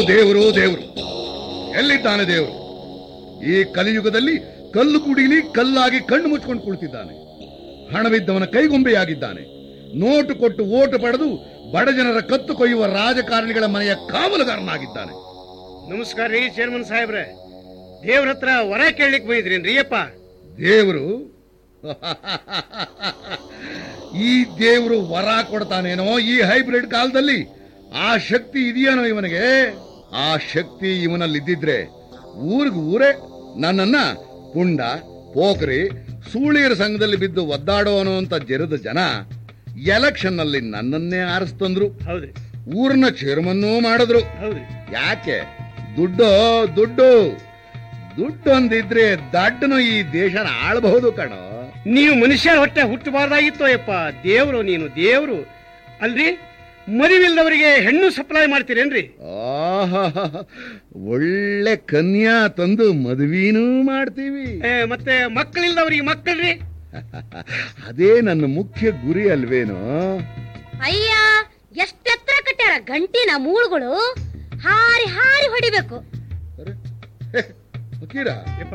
ದೇವರು ದೇವರು ಎಲ್ಲಿದ್ದಾನೆ ದೇವರು ಈ ಕಲಿಯುಗದಲ್ಲಿ ಕಲ್ಲು ಕುಡಿಲಿ ಕಲ್ಲಾಗಿ ಕಣ್ಣು ಮುಚ್ಕೊಂಡು ಕುಳಿತಿದ್ದಾನೆ ಹಣವಿದ್ದವನ ಕೈಗೊಂಬೆಯಾಗಿದ್ದಾನೆ ನೋಟು ಕೊಟ್ಟು ಓಟು ಪಡೆದು ಬಡ ಜನರ ಕತ್ತು ಕೊಯ್ಯುವ ರಾಜಕಾರಣಿಗಳ ಮನೆಯ ಕಾವಲುಗಾರನಾಗಿದ್ದಾನೆ ನಮಸ್ಕಾರ ರೀ ಚೇರ್ಮನ್ ಸಾಹೇಬ್ರೆ ದೇವ್ರ ಹತ್ರ ವರ ಕೇಳಲಿಕ್ಕೆ ಬೈದ್ರೇನ್ರಿ ಅಪ್ಪ ದೇವರು ಈ ದೇವರು ವರ ಕೊಡ್ತಾನೇನೋ ಈ ಹೈಬ್ರಿಡ್ ಕಾಲದಲ್ಲಿ ಆ ಶಕ್ತಿ ಇದೆಯೇನೋ ಇವನಿಗೆ ಆ ಶಕ್ತಿ ಇವನಲ್ಲಿ ಇದ್ದಿದ್ರೆ ಊರಿಗೆ ಊರೇ ನನ್ನನ್ನ ಪುಂಡ ಪೋಖರಿ ಸೂಳಿಯರ ಸಂಘದಲ್ಲಿ ಬಿದ್ದು ಒದ್ದಾಡೋ ಅಂತ ಜರದ ಜನ ಎಲೆಕ್ಷನ್ ನಲ್ಲಿ ನನ್ನನ್ನೇ ಆರಿಸ್ತಂದ್ರು ಹೌದ್ರಿ ಊರನ್ನ ಚೇರ್ಮನ್ನೂ ಮಾಡಿದ್ರು ಹೌದ್ರಿ ಯಾಕೆ ದುಡ್ಡು ದುಡ್ಡು ದುಡ್ಡು ಒಂದಿದ್ರೆ ದಡ್ಡನು ಈ ದೇಶನ ಆಳಬಹುದು ಕಣೋ ನೀವು ಮನುಷ್ಯ ಹೊಟ್ಟೆ ಹುಟ್ಟಬಾರ್ದಾಗಿತ್ತೋ ಯಪ್ಪ ದೇವ್ರು ನೀನು ದೇವ್ರು ಅಲ್ರಿ ಮದುವಿಲ್ದವರಿಗೆ ಹೆಣ್ಣು ಸಪ್ಲೈ ಮಾಡ್ತೀರೇನ್ರಿ ಆಹಾ ಒಳ್ಳೆ ಕನ್ಯಾ ತಂದು ಮದುವೆನೂ ಮಾಡ್ತೀವಿ ಏ, ಮತ್ತೆ ಮಕ್ಕಳಿಲ್ದವ್ರಿಗೆ ಮಕ್ಕಳ್ರಿ ಅದೇ ನನ್ನ ಮುಖ್ಯ ಗುರಿ ಅಲ್ವೇನೋ ಅಯ್ಯ ಎಷ್ಟೆತ್ರ ಕಟ್ಟ್ಯಾರ ಗಂಟಿನ ಮೂಳುಗಳು ಹಾರಿ ಹಾರಿ ಹೊಡಿಬೇಕು ಅರೆ, ಹೇ, ಫಕೀರ